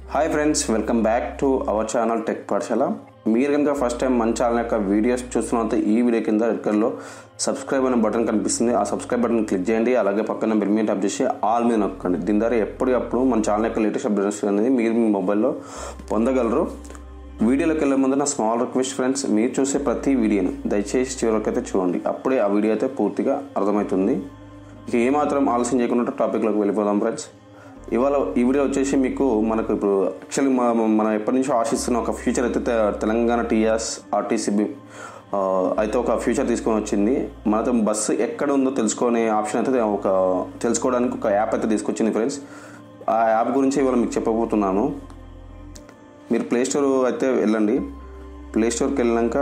hi friends welcome back to our channel tech Pathashala మీరు కనుక first time మన channel యొక్క వీడియోస్ చూస్తున్నట్టు ఈ వీడియో కింద ఎక్కడలో సబ్స్క్రైబ్ అనే బటన్ కనిపిస్తుంది ఆ సబ్స్క్రైబ్ బటన్ క్లిక్ చేయండి అలాగే పక్కన బెల్ మీద ట్యాప్ చేసి ఆల్ మీద నొక్కండి దీని ద్వారా ఎప్పటికప్పుడు మన ఛానల్ యొక్క లేటెస్ట్ అప్డేట్స్ అనేది మీరు మీ మొబైల్లో పొందగలరు వీడియోలోకి వెళ్ళే ముందు నా స్మాల్ రిక్వెస్ట్ ఫ్రెండ్స్ మీరు చూసే ప్రతి వీడియోని దయచేసి చివరికి అయితే చూడండి అప్పుడే ఆ వీడియో అయితే పూర్తిగా అర్థమవుతుంది ఇక ఏమాత్రం ఆలస్యం చేయకుండా టాపిక్లోకి వెళ్ళిపోదాం ఫ్రెండ్స్ ఇవాళ ఈ వీడియో వచ్చేసి మీకు మనకు ఇప్పుడు యాక్చువల్లీ మనం ఎప్పటి నుంచో ఆశిస్తున్న ఒక ఫ్యూచర్ అయితే తె- తెలంగాణ టీఎస్ ఆర్టీసీ అయితే ఒక ఫ్యూచర్ తీసుకొని వచ్చింది మనతో బస్సు ఎక్కడ ఉందో తెలుసుకునే ఆప్షన్ అయితే ఒక తెలుసుకోవడానికి ఒక యాప్ అయితే తీసుకొచ్చింది ఫ్రెండ్స్ ఆ యాప్ గురించి ఇవాళ మీకు చెప్పబోతున్నాను మీరు ప్లే స్టోర్ అయితే వెళ్ళండి ప్లే స్టోర్కి వెళ్ళాక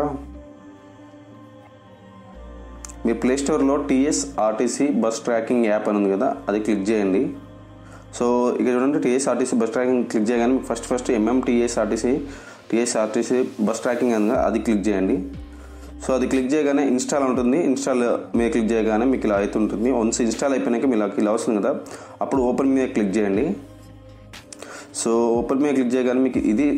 మీరు ప్లే స్టోర్లో TS RTC bus tracking app అని ఉంది కదా అది క్లిక్ చేయండి సో ఇక్కడ చూడండి టీఎస్ఆర్టీసీ బస్ ట్రాకింగ్ క్లిక్ చేయగానే మీకు ఫస్ట్ ఫస్ట్ ఎంఎం టీఎస్ఆర్టీసీ టీఎస్ఆర్టీసీ బస్ ట్రాకింగ్ అని అది క్లిక్ చేయండి సో అది క్లిక్ చేయగానే ఇన్స్టాల్ ఉంటుంది ఇన్స్టాల్ మీద క్లిక్ చేయగానే మీకు ఇలా అవుతుంటుంది వన్స్ ఇన్స్టాల్ అయిపోయినాక మీకు ఇలా ఇలా వస్తుంది కదా అప్పుడు ఓపెన్ మీద క్లిక్ చేయండి సో ఓపెన్ మీద క్లిక్ చేయగానే మీకు ఇది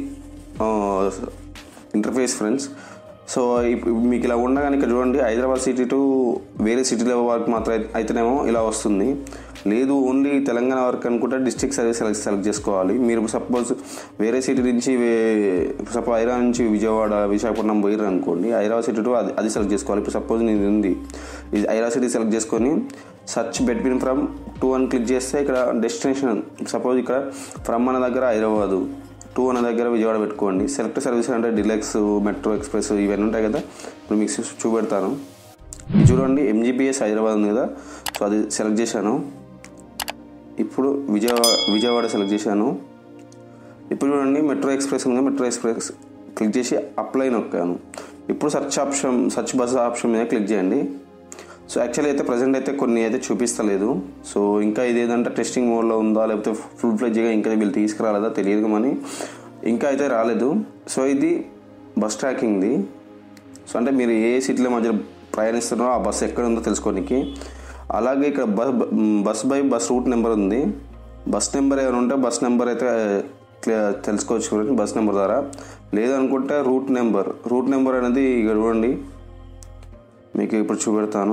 ఇంటర్ఫేస్ ఫ్రెండ్స్ సో ఇప్పుడు మీకు ఇలా ఉండగానే ఇక్కడ చూడండి హైదరాబాద్ సిటీ టు వేరే సిటీల వరకు మాత్రం అయితే- అయితేనేమో ఇలా వస్తుంది లేదు ఓన్లీ తెలంగాణ వరకు అనుకుంటే డిస్ట్రిక్ట్ సర్వీస్ సెలెక్ట్ సెలెక్ట్ చేసుకోవాలి మీరు సపోజ్ వేరే సిటీ నుంచి సపోజ్ హైదరాబాద్ నుంచి విజయవాడ విశాఖపట్నం పోయారు అనుకోండి హైదరాబాద్ సిటీ టు అది అది సెలెక్ట్ చేసుకోవాలి ఇప్పుడు సపోజ్ నేను ఉంది ఇది హైదరాబాద్ సిటీ సెలెక్ట్ చేసుకొని సర్చ్ బెట్వీన్ ఫ్రమ్ టూ అని క్లిక్ చేస్తే ఇక్కడ డెస్టినేషన్ సపోజ్ ఇక్కడ ఫ్రమ్ అన్న దగ్గర హైదరాబాదు టూ అన్న దగ్గర విజయవాడ పెట్టుకోండి సెలెక్ట్ సర్వీస్ అంటే డిలెక్స్ మెట్రో ఎక్స్ప్రెస్ ఇవన్నీ ఉంటాయి కదా ఇప్పుడు మీకు చూ- చూపెడతాను ఇది చూడండి ఎంజీపీఎస్ హైదరాబాద్ ఉంది కదా సో అది సెలెక్ట్ చేశాను ఇప్పుడు విజయవాడ విజయవాడ సెలెక్ట్ చేశాను ఇప్పుడు చూడండి మెట్రో ఎక్స్ప్రెస్ ఉంది మెట్రో ఎక్స్ప్రెస్ క్లిక్ చేసి అప్లై నొక్కాను ఇప్పుడు search option search bus option మీద క్లిక్ చేయండి సో యాక్చువల్లీ అయితే ప్రజెంట్ అయితే కొన్ని అయితే చూపిస్తలేదు సో ఇంకా ఇది ఏదంటే టెస్టింగ్ మోడ్లో ఉందా లేకపోతే ఫుల్ ఫ్లెడ్జ్గా ఇంకా వీళ్ళు తీసుకురాలేదా తెలియదు కానీ ఇంకా అయితే రాలేదు సో ఇది బస్ ట్రాకింగ్ది సో అంటే మీరు ఏ సిటీల మధ్య ప్రయాణిస్తున్నారో ఆ బస్సు ఎక్కడ ఉందో తెలుసుకోనికి అలాగే ఇక్కడ bus bus by bus route number ఉంది బస్ నెంబర్ ఏమైనా ఉంటే బస్ నెంబర్ అయితే క్లియర్ తెలుసుకోవచ్చు చూడండి బస్ నెంబర్ ద్వారా లేదనుకుంటే రూట్ నెంబర్ రూట్ నెంబర్ అనేది ఇక్కడ చూడండి మీకు ఇప్పుడు చూపెడతాను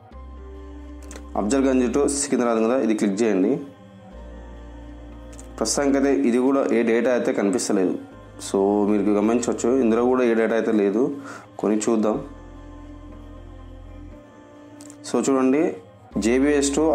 అఫ్జల్గంజ్ టు సికింద్రాబాద్ కదా ఇది క్లిక్ చేయండి ప్రస్తుతానికైతే ఇది కూడా ఏ డేటా అయితే కనిపిస్తలేదు సో మీరు గమనించవచ్చు ఇందులో కూడా ఏ డేటా అయితే లేదు కొని చూద్దాం సో చూడండి JBS to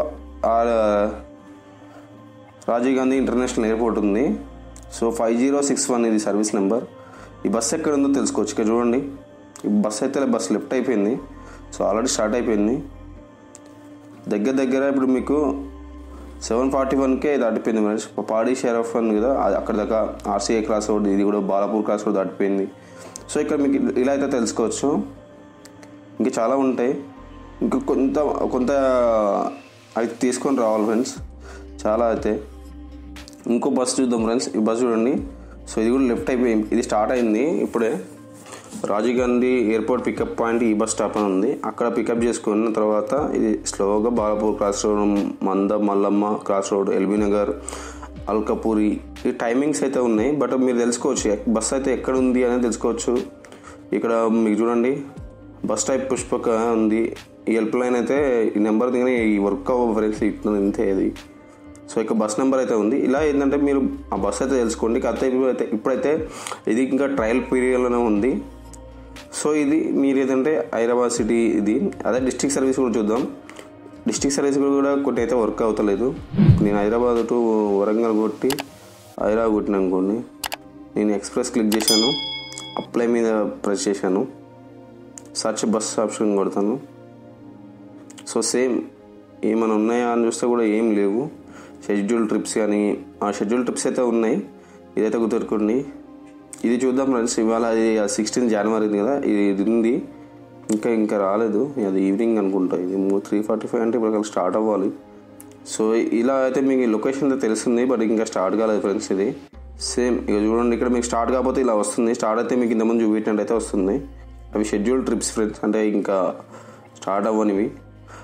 Rajiv Gandhi international airport ఉంది so five zero six one ఇది సర్వీస్ నెంబర్ ఈ బస్ ఎక్కడ ఉందో తెలుసుకోవచ్చు ఇక్కడ చూడండి ఈ బస్ అయితే బస్ లెఫ్ట్ అయిపోయింది సో ఆల్రెడీ స్టార్ట్ అయిపోయింది దగ్గర దగ్గర ఇప్పుడు మీకు సెవెన్ ఫార్టీ వన్కే దాటిపోయింది మరి పాడి షెరఫ్ అని కదా అది అక్కడ దాకా ఆర్సీఐ క్రాస్ రోడ్ ఇది కూడా బాలాపూర్ క్రాస్ రోడ్ దాటిపోయింది సో ఇక్కడ మీకు ఇలా అయితే తెలుసుకోవచ్చు ఇంకా చాలా ఉంటాయి ఇంకా కొంత కొంత అయితే తీసుకొని రావాలి ఫ్రెండ్స్ చాలా అయితే ఇంకో బస్ చూద్దాం ఫ్రెండ్స్ ఈ బస్ చూడండి సో ఇది కూడా లెఫ్ట్ అయిపోయింది ఇది స్టార్ట్ అయింది ఇప్పుడే Rajiv Gandhi airport pickup point ఈ బస్ స్టాప్ అని ఉంది అక్కడ పికప్ చేసుకున్న తర్వాత ఇది స్లోగా Balapur cross road Manda Mallamma cross road LB Nagar Alkapuri ఈ టైమింగ్స్ అయితే ఉన్నాయి బట్ మీరు తెలుసుకోవచ్చు బస్ అయితే ఎక్కడ ఉంది అనేది తెలుసుకోవచ్చు ఇక్కడ మీకు చూడండి బస్ టైప్ పుష్పక ఉంది ఈ హెల్ప్ లైన్ అయితే ఈ నెంబర్ దిగనే ఈ వర్క్ అవ్వ ఫ్రెండ్స్ ఇట్లా ఇంతే ఇది సో ఇక బస్ నెంబర్ అయితే ఉంది ఇలా ఏంటంటే మీరు ఆ బస్ అయితే తెలుసుకోండి కాకపోతే ఇప్పుడైతే ఇప్పుడైతే ఇది ఇంకా ట్రయల్ పీరియడ్లోనే ఉంది సో ఇది మీరు ఏదంటే హైదరాబాద్ సిటీ ఇది అదే డిస్ట్రిక్ట్ సర్వీస్ కూడా చూద్దాం డిస్ట్రిక్ట్ సర్వీస్ కూడా కొన్ని అయితే వర్క్ అవుతలేదు నేను హైదరాబాద్ టు వరంగల్ కొట్టి హైదరాబాద్ కొట్టిన అనుకోండి నేను ఎక్స్ప్రెస్ క్లిక్ చేశాను అప్లై మీద ప్రెస్ చేశాను సర్చ్ బస్ ఆప్షన్ కొడతాను సో సేమ్ ఏమైనా ఉన్నాయా అని చూస్తే కూడా ఏం లేవు షెడ్యూల్ ట్రిప్స్ కానీ ఆ షెడ్యూల్ ట్రిప్స్ అయితే ఉన్నాయి ఇదైతే గుర్తుపెట్టుకోండి ఇది చూద్దాం ఫ్రెండ్స్ ఇవాళ అది సిక్స్టీన్ జనవరి ఉంది కదా ఇది ఇది ఉంది ఇంకా ఇంకా రాలేదు అది ఈవినింగ్ అనుకుంటా ఇది త్రీ ఫార్టీ ఫైవ్ అంటే ఇప్పుడు స్టార్ట్ అవ్వాలి సో ఇలా అయితే మీకు లొకేషన్ అయితే తెలుస్తుంది బట్ ఇంకా స్టార్ట్ కాలేదు ఫ్రెండ్స్ ఇది సేమ్ ఇక చూడండి ఇక్కడ మీకు స్టార్ట్ కాకపోతే ఇలా వస్తుంది స్టార్ట్ అయితే మీకు ఇంతకుముందు చూపించినట్టు అయితే వస్తుంది అవి షెడ్యూల్ ట్రిప్స్ ఫ్రెండ్స్ అంటే ఇంకా స్టార్ట్ అవ్వనివి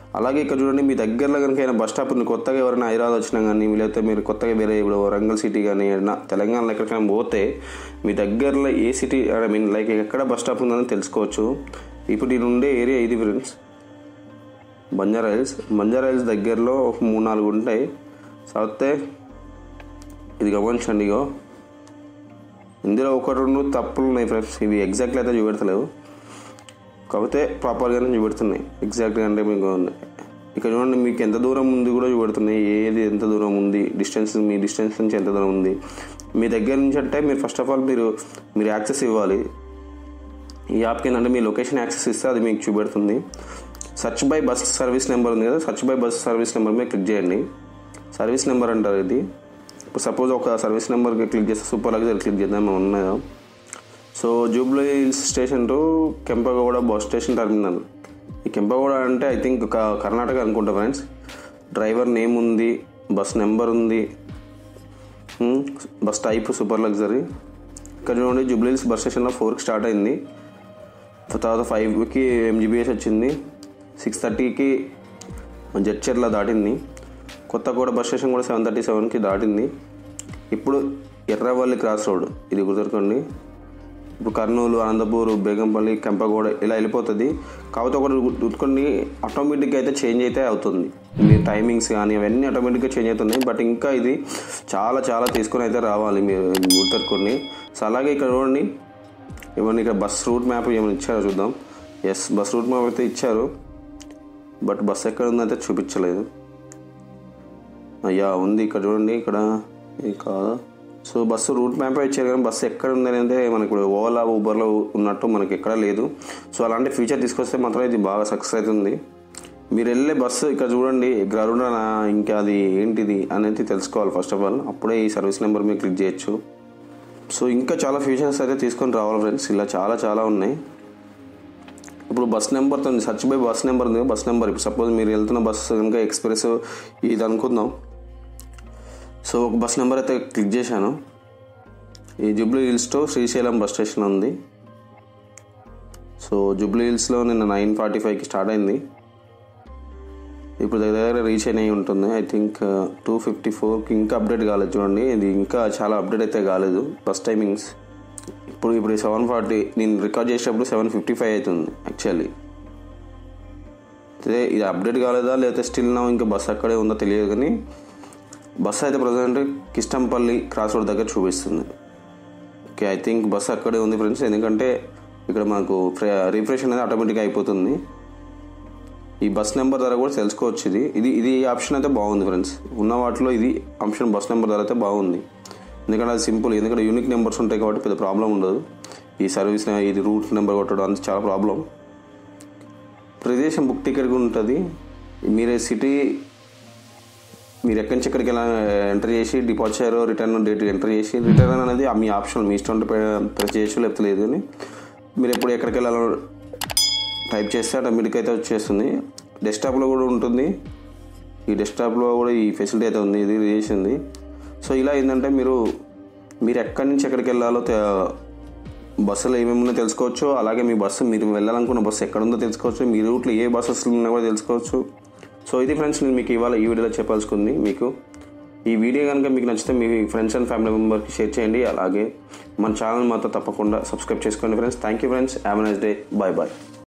అలాగే ఇక్కడ చూడండి మీ దగ్గరలో కనుక ఏమైనా బస్ స్టాప్ ఉంది కొత్తగా ఎవరైనా హైదరాబాద్ వచ్చినా కానీ లేకపోతే మీరు కొత్తగా వేరే ఇప్పుడు వరంగల్ సిటీ కానీ ఏదైనా తెలంగాణలో ఎక్కడికైనా పోతే మీ దగ్గరలో ఏ సిటీ ఐ మీన్ లైక్ ఎక్కడ బస్ స్టాప్ ఉందని తెలుసుకోవచ్చు ఇప్పుడు నేను ఉండే ఏరియా ఇది ఫ్రెండ్స్ బంజారా హిల్స్ బంజారా హిల్స్ దగ్గరలో ఒక మూడు నాలుగు ఉంటాయి చదివితే ఇది గమనించండి ఇగో ఇందులో ఒక రెండు తప్పులు ఉన్నాయి ఫ్రెండ్స్ ఇవి ఎగ్జాక్ట్లీ అయితే చూపెడతలేవు కాకపోతే ప్రాపర్గానే చూపెడుతున్నాయి ఎగ్జాక్ట్గా అంటే మీకు ఇక్కడ చూడండి మీకు ఎంత దూరం ఉంది కూడా చూపెడుతున్నాయి ఏది ఎంత దూరం ఉంది డిస్టెన్స్ మీ డిస్టెన్స్ నుంచి ఎంత దూరం ఉంది మీ దగ్గర నుంచి అంటే మీరు ఫస్ట్ ఆఫ్ ఆల్ మీరు మీరు యాక్సెస్ ఇవ్వాలి ఈ యాప్కి ఏంటంటే మీ లొకేషన్ యాక్సెస్ ఇస్తే అది మీకు చూపెడుతుంది search by bus service number ఉంది కదా search by bus service number మీద క్లిక్ చేయండి సర్వీస్ నెంబర్ అంటారు ఇది ఇప్పుడు సపోజ్ ఒక సర్వీస్ నెంబర్కి క్లిక్ చేస్తే సూపర్ లగ్జరీ క్లిక్ చేద్దాం మనం ఉన్నదా so Jubilee Hills station to Kempegowda bus station terminal ఈ కెంపగౌడ అంటే ఐ థింక్ కర్ణాటక అనుకుంటా ఫ్రెండ్స్ డ్రైవర్ నేమ్ ఉంది బస్ నెంబర్ ఉంది hmm, bus type super luxury ఇక్కడ చూడండి జూబ్లీ హిల్స్ బస్ స్టేషన్లో ఫోర్కి స్టార్ట్ అయింది తర్వాత ఫైవ్కి ఎంజీబీఎస్ వచ్చింది సిక్స్ థర్టీకి జడ్చర్ల దాటింది కొత్తగూడ బస్ స్టేషన్ కూడా సెవెన్ థర్టీ సెవెన్కి దాటింది ఇప్పుడు ఎర్రవల్లి క్రాస్ రోడ్ ఇది గుర్తుకోండి ఇప్పుడు కర్నూలు అనంతపూర్ బేగంపల్లి కెంపగూడ ఇలా వెళ్ళిపోతుంది కాకపోతే ఒకటి గుర్తుకోండి ఆటోమేటిక్గా అయితే చేంజ్ అయితే అవుతుంది మీ టైమింగ్స్ కానీ అవన్నీ ఆటోమేటిక్గా చేంజ్ అవుతున్నాయి బట్ ఇంకా ఇది చాలా చాలా తీసుకొని అయితే రావాలి మీరు గుర్తుకోండి సో అలాగే ఇక్కడ చూడండి ఏమన్నా ఇక్కడ బస్ రూట్ మ్యాప్ ఏమైనా ఇచ్చారో చూద్దాం ఎస్ బస్ రూట్ మ్యాప్ అయితే ఇచ్చారు బట్ బస్ ఎక్కడ ఉందంటే చూపించలేదు అయ్యా ఉంది ఇక్కడ చూడండి ఇక్కడ ఇది కాదా సో బస్సు రూట్ మ్యాప్ ఇచ్చారు కానీ బస్సు ఎక్కడ ఉంది అనేది మనకి ఇప్పుడు ఓలా ఊబర్లో ఉన్నట్టు మనకి ఎక్కడ లేదు సో అలాంటి ఫీచర్ తీసుకొస్తే మాత్రం ఇది బాగా సక్సెస్ అవుతుంది మీరు వెళ్ళే బస్సు ఇక్కడ చూడండి గరుడనా ఇంకా అది ఏంటిది అనేది తెలుసుకోవాలి ఫస్ట్ ఆఫ్ ఆల్ అప్పుడే ఈ సర్వీస్ నెంబర్ మీరు క్లిక్ చేయొచ్చు సో ఇంకా చాలా ఫీచర్స్ అయితే తీసుకొని రావాలి ఫ్రెండ్స్ ఇలా చాలా చాలా ఉన్నాయి ఇప్పుడు బస్ నెంబర్తో సర్చ్ బై బస్ నెంబర్ ఉంది బస్ నెంబర్ ఇప్పుడు సపోజ్ మీరు వెళ్తున్న బస్సు కనుక ఎక్స్ప్రెస్ ఇది అనుకుందాం సో ఒక బస్ నెంబర్ అయితే క్లిక్ చేశాను ఈ Jubilee Hills to Srisailam bus station ఉంది సో జూబ్లీ హిల్స్లో నిన్న నైన్ ఫార్టీ ఫైవ్కి స్టార్ట్ అయింది ఇప్పుడు దగ్గర దగ్గర రీచ్ అయినవి ఉంటుంది ఐ థింక్ టూ ఫిఫ్టీ ఫోర్కి ఇంకా అప్డేట్ కాలేదు చూడండి ఇది ఇంకా చాలా అప్డేట్ అయితే కాలేదు బస్ టైమింగ్స్ ఇప్పుడు ఇప్పుడు సెవెన్ ఫార్టీ నేను రికార్డ్ చేసేటప్పుడు సెవెన్ ఫిఫ్టీ ఫైవ్ అవుతుంది యాక్చువల్లీ అదే ఇది అప్డేట్ కాలేదా లేకపోతే స్టిల్ నా ఇంకా బస్ అక్కడే ఉందో తెలియదు కానీ బస్ అయితే ప్రజెంట్ కిష్టంపల్లి క్రాస్ రోడ్ దగ్గర చూపిస్తుంది ఓకే ఐ థింక్ బస్ అక్కడే ఉంది ఫ్రెండ్స్ ఎందుకంటే ఇక్కడ మనకు రిఫ్రెష్ అనేది ఆటోమేటిక్గా అయిపోతుంది ఈ బస్ నెంబర్ ధర కూడా తెలుసుకోవచ్చు ఇది ఇది ఇది ఆప్షన్ అయితే బాగుంది ఫ్రెండ్స్ ఉన్న వాటిలో ఇది ఆప్షన్ బస్ నెంబర్ ధర అయితే బాగుంది ఎందుకంటే అది సింపుల్ ఎందుకంటే యూనిక్ నెంబర్స్ ఉంటాయి కాబట్టి పెద్ద ప్రాబ్లం ఉండదు ఈ సర్వీస్ ఇది రూట్ నెంబర్ కొట్టడం అంత చాలా ప్రాబ్లం ప్రదేశం బుక్ టికెట్ కూడా ఉంటుంది మీరే సిటీ మీరు ఎక్కడి నుంచి ఎక్కడికి ఎలా ఎంటర్ చేసి డిపాజిటర్ రిటర్న్ డేట్ ఎంటర్ చేసి రిటర్న్ అనేది ఆ మీ ఆప్షన్ మీ ఇష్టం ఉంటే ప్రెస్ చేయొచ్చు లేకపోతే లేదు అని మీరు ఎప్పుడు ఎక్కడికి వెళ్ళాలో టైప్ చేస్తే ఆటోమేటిక్ అయితే వచ్చేస్తుంది డెస్క్టాప్లో కూడా ఉంటుంది ఈ డెస్క్టాప్లో కూడా ఈ ఫెసిలిటీ అయితే ఉంది ఇది చేసింది సో ఇలా ఏంటంటే మీరు మీరు ఎక్కడి నుంచి ఎక్కడికి వెళ్ళాలో తె- బస్సులో ఏమేమి ఉన్నాయో తెలుసుకోవచ్చు అలాగే మీ బస్సు మీరు వెళ్ళాలనుకున్న బస్సు ఎక్కడ ఉందో తెలుసుకోవచ్చు మీ రూట్లో ఏ బస్సెస్ ఉన్నాయో కూడా తెలుసుకోవచ్చు సో ఇది ఫ్రెండ్స్ నేను మీకు ఇవాళ ఈ వీడియోలో చెప్పాల్సుకుంది మీకు ఈ వీడియో కనుక మీకు నచ్చితే మీ ఫ్రెండ్స్ అండ్ ఫ్యామిలీ మెంబర్కి షేర్ చేయండి అలాగే మన ఛానల్ మాత్రం తప్పకుండా సబ్స్క్రైబ్ చేసుకోండి friends thank you friends have nice day bye bye